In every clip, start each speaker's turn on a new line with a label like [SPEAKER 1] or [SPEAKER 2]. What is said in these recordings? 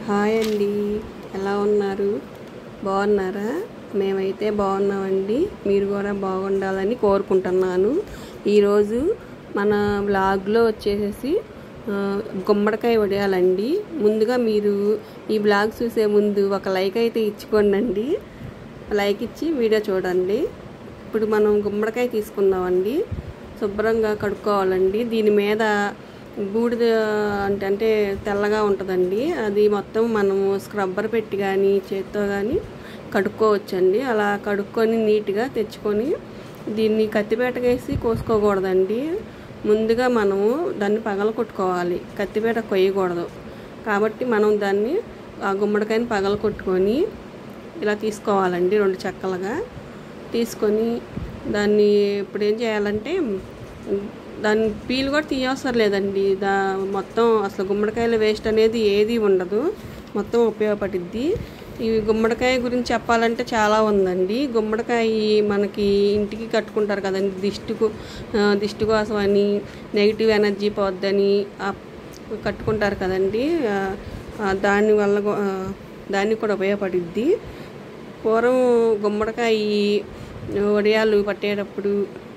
[SPEAKER 1] hi అండి ఎలా ఉన్నారు బాగున్నారా మేమైతే బాగున్నామండి మీరు కూడా బాగుండాలని కోరుకుంటున్నాను ఈరోజు మన బ్లాగ్లో వచ్చేసేసి ఆ, గుమ్మడికాయ వడియాలండి ముందుగా మీరు ఈ బ్లాగ్ చూసే ముందు ఒక లైక్ అయితే ఇచ్చుకోండి లైక్ ఇచ్చి వీడియో చూడండి ఇప్పుడు మనం గుమ్మడికాయ తీసుకుందామండి శుభ్రంగా కడుక్కోవాలండి దీని మీద బూడిద అంటే అంటే తెల్లగా ఉంటుందండి అది మొత్తం మనము స్క్రబ్బర్ పెట్టి కానీ చేత్తో కానీ కడుక్కోవచ్చండి అలా కడుక్కొని నీట్గా తెచ్చుకొని దీన్ని కత్తిపేటకేసి కోసుకోకూడదండి ముందుగా మనము దాన్ని పగల కొట్టుకోవాలి కత్తిపేట కొయ్యకూడదు కాబట్టి మనం దాన్ని ఆ గుమ్మడికాయని పగల కొట్టుకొని ఇలా తీసుకోవాలండి రెండు చెక్కలుగా తీసుకొని దాన్ని ఇప్పుడు ఏం చేయాలంటే దాని పీలు కూడా తీయవసరం లేదండి దా మొత్తం అసలు గుమ్మడికాయల వేస్ట్ అనేది ఏది ఉండదు మొత్తం ఉపయోగపడిద్ది ఈ గుమ్మడికాయ గురించి చెప్పాలంటే చాలా ఉందండి గుమ్మడికాయ మనకి ఇంటికి కట్టుకుంటారు కదండి దిష్టికు ఆ, దిష్టి కోసం అని నెగిటివ్ ఎనర్జీ పోద్దని ఆ, కట్టుకుంటారు కదండి ఆ, ఆ, దాని వల్ల గు- ఆ, దానికి కూడా ఉపయోగపడిద్ది పూర్వం గుమ్మడికాయ వడియాలు పట్టేటప్పుడు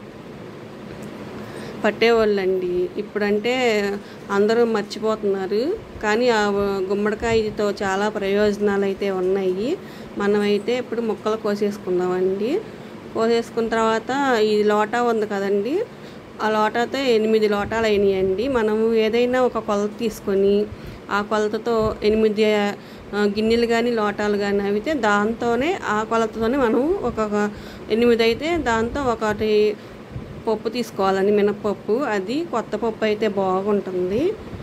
[SPEAKER 1] పట్టేవాళ్ళండి ఇప్పుడంటే అందరూ మర్చిపోతున్నారు కానీ ఆ గుమ్మడికాయతో చాలా ప్రయోజనాలు అయితే ఉన్నాయి మనమైతే ఇప్పుడు ముక్కలు కోసేసుకుందామండి కోసేసుకున్న తర్వాత ఈ లోటా ఉంది కదండి ఆ లోటాతో ఎనిమిది లోటాలు అయినాయండి మనము ఏదైనా ఒక కొలత తీసుకొని ఆ కొలతతో ఎనిమిది ఆ, గిన్నెలు కానీ లోటాలు కానీ అయితే దాంతోనే ఆ కొలతతోనే మనం ఒక ఎనిమిది అయితే దాంతో ఒకటి పప్పు తీసుకోవాలండి మినప్పప్పు అది కొత్త పప్పు అయితే బాగుంటుంది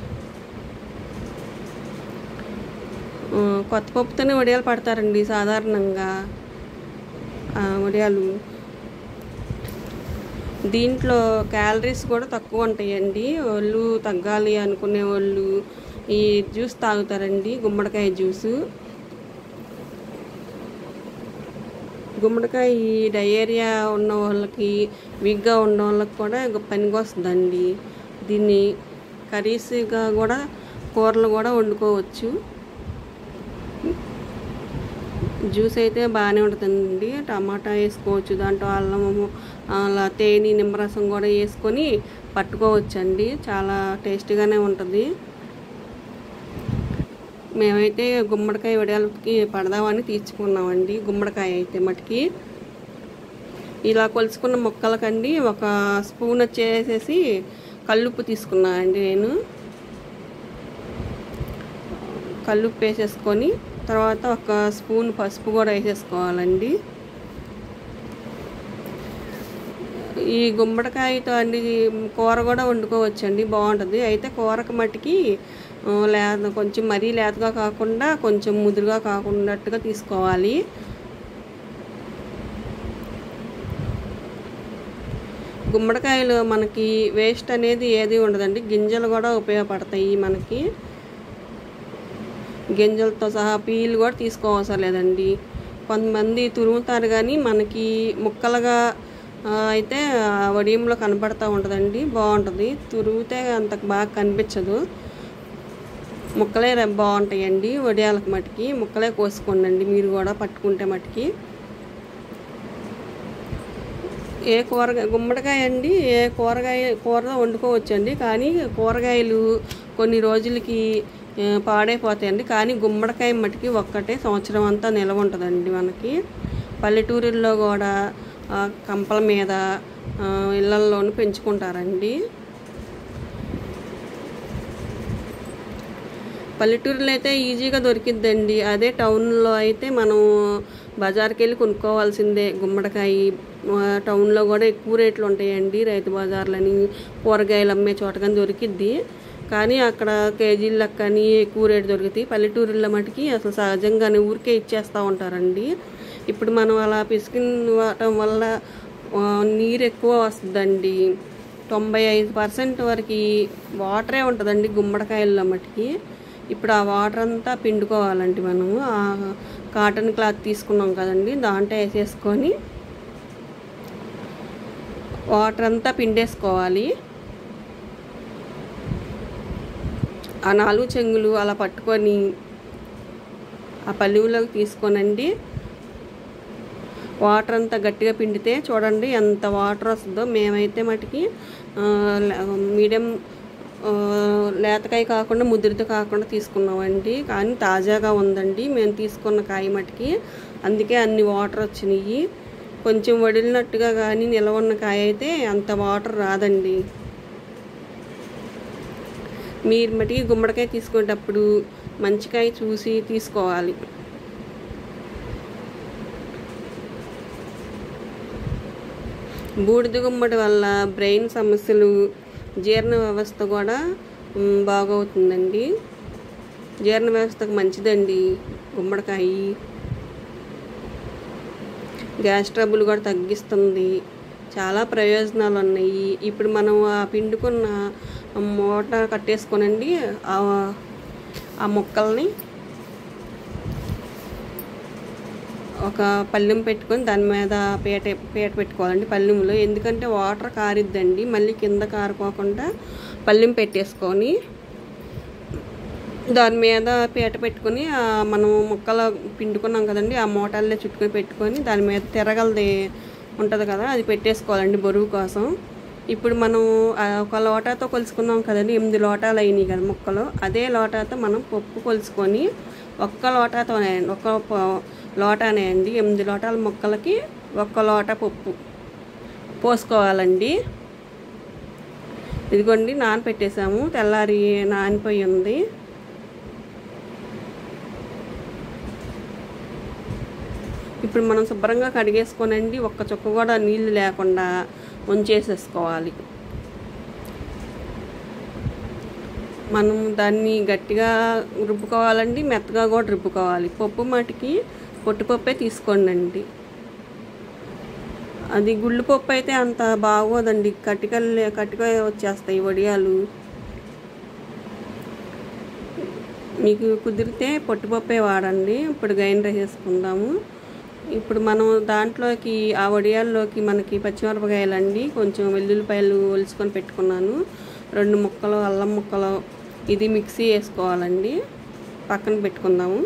[SPEAKER 1] ఆ, కొత్త పప్పుతోనే వడియాలు పడతారండి సాధారణంగా ఆ, వడియాలు దీంట్లో క్యాలరీస్ కూడా తక్కువ ఉంటాయండి వాళ్ళు తగ్గాలి అనుకునే వాళ్ళు ఈ జ్యూస్ తాగుతారండి గుమ్మడికాయ జ్యూసు గుమ్మడికాయ ఈ డయేరియా ఉన్న వాళ్ళకి వీక్గా ఉన్న వాళ్ళకి కూడా పనికి వస్తుందండి దీన్ని కర్రీస్గా కూడా కూరలు కూడా వండుకోవచ్చు జ్యూస్ అయితే బాగానే ఉంటుందండి టమాటా వేసుకోవచ్చు దాంట్లో అల్లము అలా తేనె నిమ్మరసం కూడా వేసుకొని పట్టుకోవచ్చండి చాలా టేస్టీగానే ఉంటుంది మేమైతే గుమ్మడికాయ వడియాలకి పడదామని తీర్చుకున్నామండి గుమ్మడికాయ అయితే మటుకి ఇలా కొలుసుకున్న ముక్కలకండి ఒక స్పూన్ వచ్చేసేసి కల్లుప్పు తీసుకున్నానండి నేను కల్లుప్పు వేసేసుకొని తర్వాత ఒక స్పూన్ పసుపు కూడా వేసేసుకోవాలండి ఈ గుమ్మడికాయతో అండి కూర కూడా వండుకోవచ్చండి బాగుంటుంది అయితే కూరకు మట్టికి ఆ, లేత కొంచెం మరీ లేతగా కాకుండా కొంచెం ముదురుగా కాకుండాట్టుగా తీసుకోవాలి గుమ్మడికాయలు మనకి వేస్ట్ అనేది ఏది ఉండదండి గింజలు కూడా ఉపయోగపడతాయి మనకి గింజలతో సహా పీలు కూడా తీసుకోవసరం లేదండి కొంతమంది తురుముతారు కానీ మనకి ముక్కలుగా ఆ, అయితే ఆ వడియంలో కనపడతా ఉంటుందండి బాగుంటుంది తురిమితే అంత బాగా కనిపించదు ముక్కలే ర- బాగుంటాయండి వడియాలకు మటుకి ముక్కలే కోసుకోండి మీరు కూడా పట్టుకుంటే మటుకి ఏ కూరగాయ గుమ్మడికాయ అండి ఏ కూరగాయ కూరలో వండుకోవచ్చండి కానీ కూరగాయలు కొన్ని రోజులకి ఆ, పాడైపోతాయండి కానీ గుమ్మడికాయ మటుకి ఒక్కటే సంవత్సరం అంతా నిలవ ఉంటుందండి మనకి పల్లెటూరుల్లో కూడా ఆ, కంపల మీద ఆ, ఇళ్ళల్లోనూ పెంచుకుంటారండి పల్లెటూరులో అయితే ఈజీగా దొరికిద్దండి అదే టౌన్లో అయితే మనం బజార్కి వెళ్ళి కొనుక్కోవాల్సిందే గుమ్మడికాయ ఆ, టౌన్లో కూడా ఎక్కువ రేట్లు ఉంటాయండి రైతు బజార్లని కూరగాయలు అమ్మే చోట కానీ దొరికిద్ది కానీ అక్కడ కేజీల లెక్కని ఎక్కువ రేటు దొరుకుతాయి పల్లెటూరులో మటుకి అసలు సహజంగానే ఊరికే ఇచ్చేస్తూ ఉంటారండి ఇప్పుడు మనం అలా పిసికినటం వల్ల ఆ, నీరు ఎక్కువ వస్తుందండి తొంభై ఐదు పర్సెంట్ వరకు వాటరే ఉంటుందండి గుమ్మడికాయల్లో మటుకి ఇప్పుడు ఆ వాటర్ అంతా పిండుకోవాలండి మనము ఆ కాటన్ క్లాత్ తీసుకున్నాం కదండి దాంట్లో వేసేసుకొని వాటర్ అంతా పిండేసుకోవాలి ఆ నాలుగు చెంగులు అలా పట్టుకొని ఆ పల్లిలోకి తీసుకోనండి వాటర్ అంతా గట్టిగా పిండితే చూడండి ఎంత వాటర్ వస్తుందో మేమైతే మటుకి ఆ, లే- మీడియం ఆ, లేతకాయ కాకుండా ముదిరితో కాకుండా తీసుకున్నామండి కానీ తాజాగా ఉందండి మేము తీసుకున్న కాయ మటుకి అందుకే అన్ని వాటర్ వచ్చినాయి కొంచెం వడిలినట్టుగా కానీ నిలవ ఉన్న కాయ అయితే అంత వాటర్ రాదండి మీరు మటుకి గుమ్మడికాయ తీసుకునేటప్పుడు మంచి కాయ చూసి తీసుకోవాలి బూడిద గుమ్మడి వల్ల బ్రెయిన్ సమస్యలు జీర్ణ వ్యవస్థ కూడా మ్, బాగవుతుందండి జీర్ణ వ్యవస్థకు మంచిదండి గుమ్మడికాయ గ్యాస్ ట్రబుల్ కూడా తగ్గిస్తుంది చాలా ప్రయోజనాలు ఉన్నాయి ఇప్పుడు మనం ఆ పిండుకున్న మూట కట్టేసుకోనండి ఆ ఆ మొక్కల్ని ఒక పళ్ళెం పెట్టుకొని దాని మీద పీట పీట పెట్టుకోవాలండి పళ్ళెంలో ఎందుకంటే వాటర్ కారిద్దండి మళ్ళీ కింద కారుకోకుండా పళ్ళెం పెట్టేసుకొని దాని మీద పీట పెట్టుకొని ఆ మనం ముక్కలు పిండుకున్నాం కదండి ఆ మూటల్లో చుట్టుకొని పెట్టుకొని దాని మీద తిరగలది ఉంటుంది కదా అది పెట్టేసుకోవాలండి బరువు కోసం ఇప్పుడు మనం ఆ ఒక లోటాతో కొలుసుకున్నాం కదండి ఎనిమిది లోటాలు అయినాయి కదా ముక్కలు అదే లోటాతో మనం పప్పు కొలుసుకొని ఒక్క లోటాతోనే ఒక్క ప- లోటానే అండి ఎనిమిది లోటాల ముక్కలకి ఒక్క లోట పప్పు పోసుకోవాలండి ఇదిగోండి నానపెట్టేసాము తెల్లారి నానిపోయి ఉంది ఇప్పుడు మనం శుభ్రంగా కడిగేసుకోనండి ఒక్క చుక్క కూడా నీళ్లు లేకుండా ఉంచేసేసుకోవాలి మనం దాన్ని గట్టిగా రుబ్బుకోవాలండి మెత్తగా కూడా రుబ్బుకోవాలి పప్పు మటుకి పొట్టుపప్పే తీసుకోండి అది గుళ్ళు పప్పు అయితే అంత బాగోదండి కటికలు కటిక వచ్చేస్తాయి వడియాలు మీకు కుదిరితే పొట్టుపప్పే వాడండి ఇప్పుడు గ్రైండర్ చేసుకుందాము ఇప్పుడు మనం దాంట్లోకి ఆ వడియాల్లోకి మనకి పచ్చిమిరపకాయలండి కొంచెం వెల్లుల్లిపాయలు ఒలుచుకొని పెట్టుకున్నాను రెండు ముక్కలు అల్లం ముక్కలు ఇది మిక్సీ వేసుకోవాలండి పక్కన పెట్టుకుందాము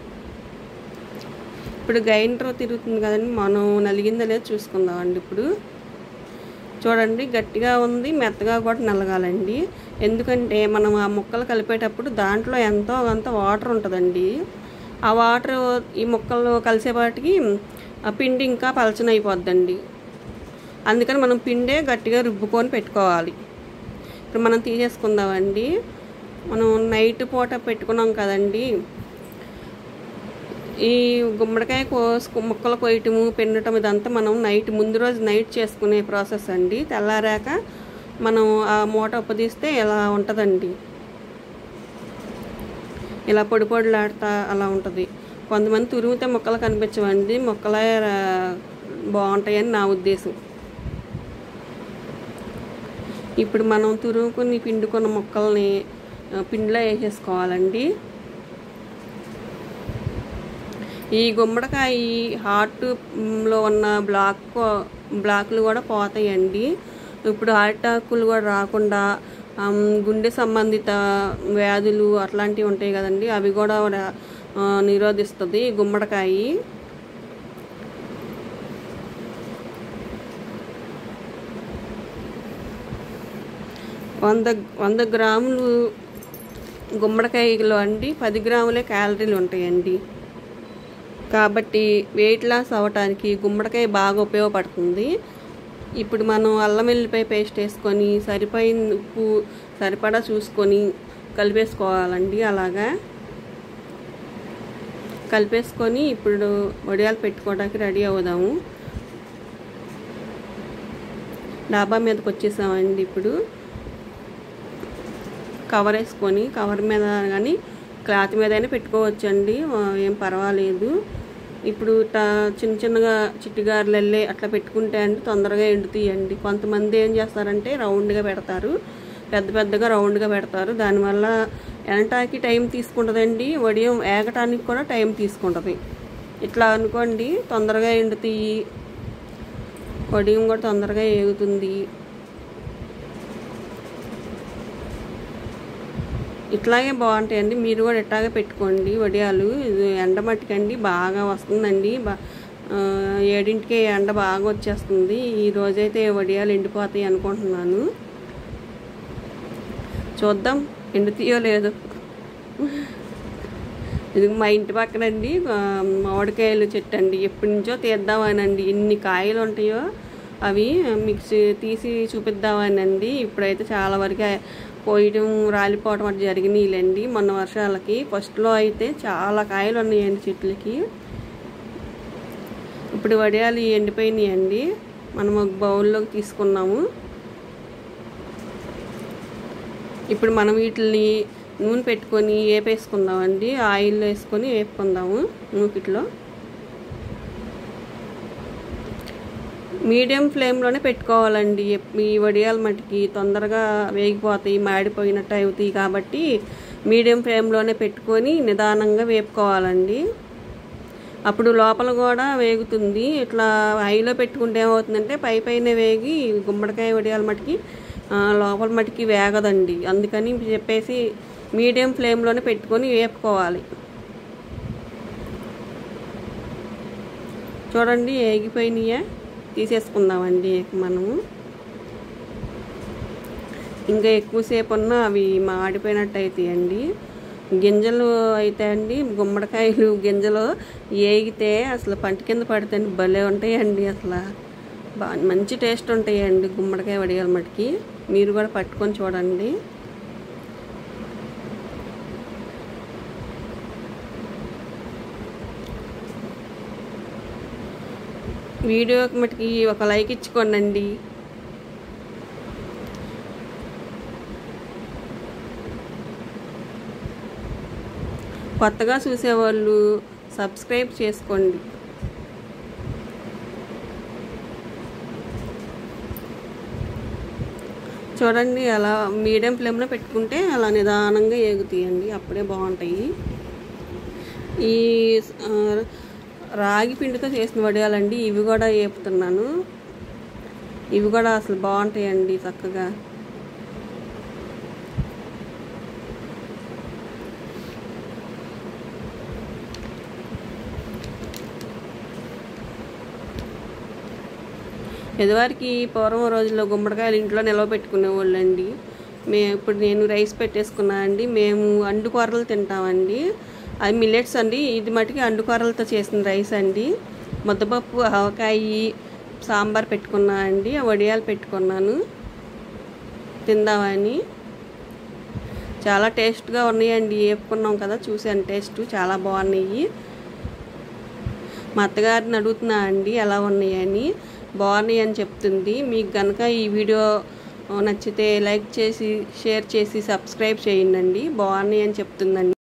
[SPEAKER 1] ఇప్పుడు గ్రైండర్ తిరుగుతుంది కదండి మనం నలిగిందో లేదో చూసుకుందామండి ఇప్పుడు చూడండి గట్టిగా ఉంది మెత్తగా కూడా నలగాలండి ఎందుకంటే మనం ఆ ముక్కలు కలిపేటప్పుడు దాంట్లో ఎంతో కొంత వాటర్ ఉంటుందండి ఆ వాటర్ ఈ ముక్కలు కలిసేపాటికి ఆ పిండి ఇంకా పలచనైపోద్దండి అందుకని మనం పిండే గట్టిగా రుబ్బుకొని పెట్టుకోవాలి ఇప్పుడు మనం తీసేసుకుందామండి మనం నైట్ పూట పెట్టుకున్నాం కదండి ఈ గుమ్మడికాయ కోసుకు ముక్కలు కొయ్యటము పిండటం ఇదంతా మనం నైట్ ముందు రోజు నైట్ చేసుకునే ప్రాసెస్ అండి తెల్లారాక మనం ఆ మూట ఉప్పదీస్తే ఇలా ఉంటుందండి ఇలా పొడి పొడిలాడుతా అలా ఉంటుంది కొంతమంది తురిమితే మొక్కలు కనిపించవండి మొక్కలే రా- బాగుంటాయని నా ఉద్దేశం ఇప్పుడు మనం తురుముకుని పిండుకున్న మొక్కల్ని ఆ, పిండిలో వేసేసుకోవాలండి ఈ గుమ్మడికాయ హార్ట్ లో ఉన్న బ్లాక్ కో- బ్లాక్లు కూడా పోతాయండి ఇప్పుడు హార్ట్ అటాకులు కూడా రాకుండా ఆమ్, గుండె సంబంధిత వ్యాధులు అట్లాంటివి ఉంటాయి కదండి అవి కూడా ఆ, నిరోధిస్తుంది ఈ గుమ్మడికాయ వంద వంద గ్రాములు గుమ్మడికాయలో అండి పది గ్రాములే క్యాలరీలు ఉంటాయండి కాబట్టి వెయిట్ లాస్ అవ్వటానికి గుమ్మడికాయ బాగా ఉపయోగపడుతుంది ఇప్పుడు మనం అల్లం వెల్లిపాయ పేస్ట్ వేసుకొని సరిపోయిన ఉప్పు సరిపడా చూసుకొని కలిపేసుకోవాలండి అలాగా కలిపేసుకొని ఇప్పుడు వడియాలు పెట్టుకోవడానికి రెడీ అవుదాము డాబా మీదకి వచ్చేసామండి ఇప్పుడు కవర్ వేసుకొని కవర్ మీద కానీ క్లాత్ మీద అయినా పెట్టుకోవచ్చండి ఆ, ఏం పర్వాలేదు ఇప్పుడు ఇట్లా చిన్న చిన్నగా చిట్టుగారులు వెళ్ళి అట్లా పెట్టుకుంటే అండి తొందరగా ఎండుతాయండి కొంతమంది ఏం చేస్తారంటే రౌండ్గా పెడతారు పెద్ద పెద్దగా రౌండ్గా పెడతారు దానివల్ల ఎండటానికి టైం తీసుకుంటుందండి వడియం ఏగటానికి కూడా టైం తీసుకుంటుంది ఇట్లా అనుకోండి తొందరగా ఎండుతాయి వడియం కూడా తొందరగా ఏగుతుంది ఇట్లాగే బాగుంటాయండి మీరు కూడా ఇట్లాగే పెట్టుకోండి వడియాలు ఇది ఎండ మట్టికండి బాగా వస్తుందండి బా ఆ, ఏడింటికి ఎండ బాగా వచ్చేస్తుంది ఈ రోజైతే వడియాలు ఎండిపోతాయి అనుకుంటున్నాను చూద్దాం ఎండుతీయో లేదో ఇది మా ఇంటి పక్కనండి ఆ, మామిడికాయలు చెట్టు అండి ఎప్పటి నుంచో తీద్దామనండి ఎన్ని కాయలు ఉంటాయో అవి మీకు చూ- తీసి చూపిద్దామనండి ఇప్పుడైతే చాలా వరకు పోయడం రాలిపోవడం అటు జరిగినాయిలేండి మొన్న వర్షాలకి ఫస్ట్లో అయితే చాలా కాయలు ఉన్నాయండి చెట్లకి ఇప్పుడు వడియాలు ఎండిపోయినాయండి మనం ఒక బౌల్లోకి తీసుకున్నాము ఇప్పుడు మనం వీటిని నూనె పెట్టుకొని వేపేసుకుందామండి ఆయిల్ వేసుకొని వేపుకుందాము నూకిట్లో మీడియం ఫ్లేమ్లోనే పెట్టుకోవాలండి ఎప్- ఈ వడియాల మటుకి తొందరగా వేగిపోతాయి మాడిపోయినట్టు అవుతాయి కాబట్టి మీడియం ఫ్లేమ్లోనే పెట్టుకొని నిదానంగా వేపుకోవాలండి అప్పుడు లోపల కూడా వేగుతుంది ఇట్లా హైలో పెట్టుకుంటే ఏమవుతుందంటే పై పైన వేగి గుమ్మడికాయ వడియాల మటుకి ఆ, లోపల మటుకి వేగదండి అందుకని చెప్పేసి మీడియం ఫ్లేమ్లోనే పెట్టుకొని వేపుకోవాలి చూడండి వేగిపోయినాయా తీసేసుకుందామండి మనము ఇంకా ఎక్కువసేపు ఉన్నా అవి మాడిపోయినట్టు అవుతాయండి గింజలు అయితే అండి గుమ్మడికాయలు గింజలు ఏగితే అసలు పంట కింద పడితే భలే ఉంటాయండి అసలు బా మంచి టేస్ట్ ఉంటాయండి గుమ్మడికాయ వడియాల మటుకి మీరు కూడా పట్టుకొని చూడండి వీడియోకి మటుకి ఒక లైక్ ఇచ్చుకోండి కొత్తగా చూసేవాళ్ళు సబ్స్క్రైబ్ చేసుకోండి చూడండి అలా మీడియం ఫ్లేమ్లో పెట్టుకుంటే అలా నిదానంగా ఏగుతాయండి అప్పుడే బాగుంటాయి ఈ ఆ, రాగి పిండితో చేసిన వడియాలండి ఇవి కూడా వేపుతున్నాను ఇవి కూడా అసలు బాగుంటాయండి చక్కగా ఇదివరకు పూర్వం రోజుల్లో గుమ్మడికాయలు ఇంట్లో నిల్వ పెట్టుకునేవాళ్ళండి మే ఇప్పుడు నేను రైస్ పెట్టేసుకున్నా అండి మేము అండుకూరలు తింటామండి అది మిల్లెట్స్ అండి ఇది మటుకి అండుకూరలతో చేసిన రైస్ అండి ముద్దపప్పు ఆవకాయ సాంబార్ పెట్టుకున్నా అండి వడియాలు పెట్టుకున్నాను తిందామని చాలా టేస్ట్గా ఉన్నాయండి వేపుకున్నాం కదా చూసాను టేస్ట్ చాలా బాగున్నాయి మా అత్తగారిని అడుగుతున్నా అండి ఎలా ఉన్నాయని బాగున్నాయి అని చెప్తుంది మీకు కనుక ఈ వీడియో నచ్చితే లైక్ చేసి షేర్ చేసి సబ్స్క్రైబ్ చేయండి బాగున్నాయి అని చెప్తుందండి